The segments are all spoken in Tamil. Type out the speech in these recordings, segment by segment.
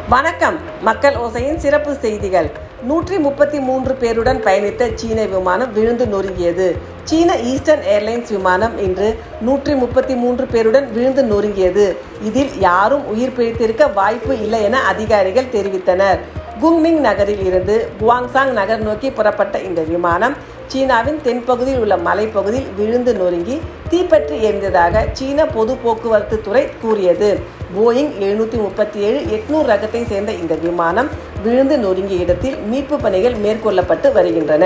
வணக்கம் மக்கள் ஓசையின் சிறப்பு செய்திகள் நூற்றி முப்பத்தி மூன்று பேருடன் பயணித்த சீன விமானம் விழுந்து நொறுங்கியது சீன ஈஸ்டர்ன் ஏர்லைன்ஸ் விமானம் இன்று நூற்றி முப்பத்தி மூன்று பேருடன் விழுந்து நொறுங்கியது இதில் யாரும் உயிர் பிழைத்திருக்க வாய்ப்பு இல்லை என அதிகாரிகள் தெரிவித்தனர் குங்மிங் நகரில் இருந்து குவாங்சாங் நகர் நோக்கி புறப்பட்ட இந்த விமானம் சீனாவின் தென்பகுதியில் உள்ள மலைப்பகுதியில் விழுந்து நொறுங்கி தீப்பற்றி எரிந்ததாக சீன பொது போக்குவரத்து துறை கூறியது போயிங் எழுநூற்றி முப்பத்தி ஏழு எட்நூறு ரகத்தை சேர்ந்த இந்த விமானம் விழுந்து நொறுங்கிய இடத்தில் மீட்பு பணிகள் மேற்கொள்ளப்பட்டு வருகின்றன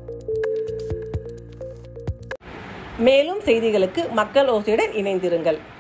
மேலும் செய்திகளுக்கு மக்கள் ஓசையுடன் இணைந்திருங்கள்